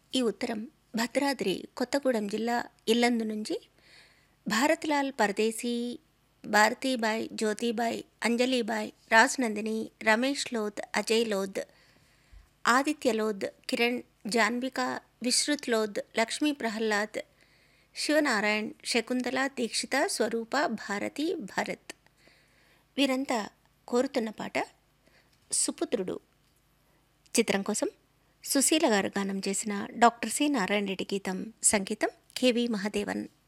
ఈ ఉత్తరం భద్రాద్రి కొత్తగూడెం జిల్లా ఇల్లందు నుంచి భారత్లాల్ పరదేశీ భారతీబాయ్ జ్యోతిబాయ్ అంజలిబాయ్ రాజ్నందిని రమేష్ లోద్ అజయ్ లోద్ ఆదిత్య లోద్ కిరణ్ జాన్విక విశ్రుత్ లోద్ లక్ష్మీ ప్రహ్లాద్ శివనారాయణ్ శకుంతల దీక్షిత స్వరూప భారతి భరత్ వీరంతా కోరుతున్న పాట సుపుత్రుడు చిత్రం కోసం సుశీల గారు గానం చేసిన డాక్టర్ సి నారాయణ రెడ్డి గీతం సంగీతం కెవి మహదేవన్